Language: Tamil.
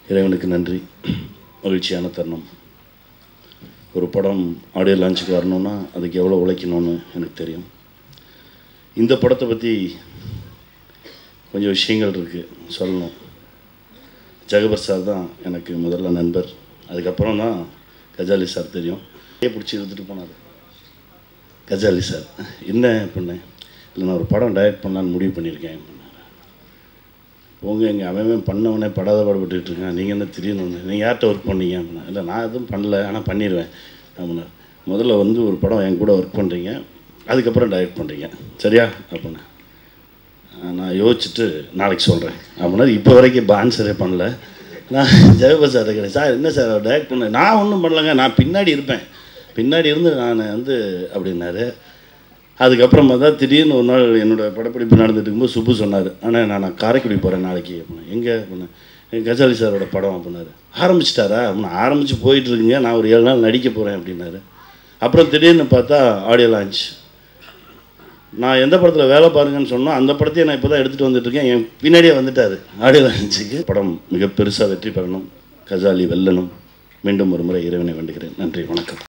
இறைவனுக்கு நன்றி மகிழ்ச்சியான தருணம் ஒரு படம் ஆடியோ லான்ச்சுக்கு வரணும்னா அதுக்கு எவ்வளோ உழைக்கணும்னு எனக்கு தெரியும் இந்த படத்தை பற்றி கொஞ்சம் விஷயங்கள் இருக்குது சொல்லணும் ஜெகபர் சார் தான் எனக்கு முதல்ல நண்பர் அதுக்கப்புறம் தான் கஜாலி சார் தெரியும் கையை பிடிச்சி இழுத்துட்டு போனார் கஜாலி சார் என்ன பண்ணேன் இல்லை நான் ஒரு படம் டைரக்ட் பண்ணலான்னு முடிவு பண்ணியிருக்கேன் பண்ணார் போங்க எங்கள் அவன் பண்ணவனே படாத பாடுபட்டுட்டு இருக்கான் நீங்கள் என்ன திடீர்னு ஒன்று நீங்கள் யார்கிட்ட ஒர்க் பண்ணீங்க அப்படின்னா இல்லை நான் எதுவும் பண்ணல ஆனால் பண்ணிடுவேன் அப்படின்னா முதல்ல வந்து ஒரு படம் என் கூட ஒர்க் பண்ணுறீங்க அதுக்கப்புறம் டைரக்ட் பண்ணுறீங்க சரியா அப்படின்னா "ஆ, நான் யோசிச்சுட்டு நாளைக்கு சொல்கிறேன் அப்படின்னா இப்போ வரைக்கும் இப்போ ஆன்சரே பண்ணல நான் ஜெயபர் சார் இருக்கிறேன் சார் என்ன சார் அவர் டைரக்ட் பண்ண நான் ஒன்றும் பண்ணலங்க நான் பின்னாடி இருப்பேன் பின்னாடி இருந்து நான் வந்து அப்படின்னாரு அதுக்கப்புறமா தான் திடீர்னு ஒரு நாள் என்னோட படப்பிடிப்பு நடந்துட்டு இருக்கும்போது சுப்பு சொன்னார் ஆனால் நான் நான் காரைக்குடி போகிறேன் நாளைக்கு அப்படின்னா எங்கே அப்படின்னா எங்கள் கஜாலி சாரோட படம் அப்படின்னாரு ஆரம்பிச்சிட்டாரா அப்படின்னா ஆரம்பித்து போயிட்டு இருக்குங்க நான் ஒரு ஏழு நாள் நடிக்க போகிறேன் அப்படின்னாரு அப்புறம் திடீர்னு பார்த்தா ஆடியோ லான்ச் நான் எந்த படத்தில் வேலை பாருங்கன்னு சொன்னோம் அந்த படத்தையே நான் இப்போ தான் எடுத்துகிட்டு வந்துட்டுருக்கேன் என் பின்னாடியே வந்துட்டாரு ஆடியோ லான்ச்சுக்கு படம் மிக பெருசாக வெற்றி பெறணும் கஜாலி வெல்லணும் மீண்டும் ஒரு முறை இறைவனை வேண்டுகிறேன் நன்றி வணக்கம்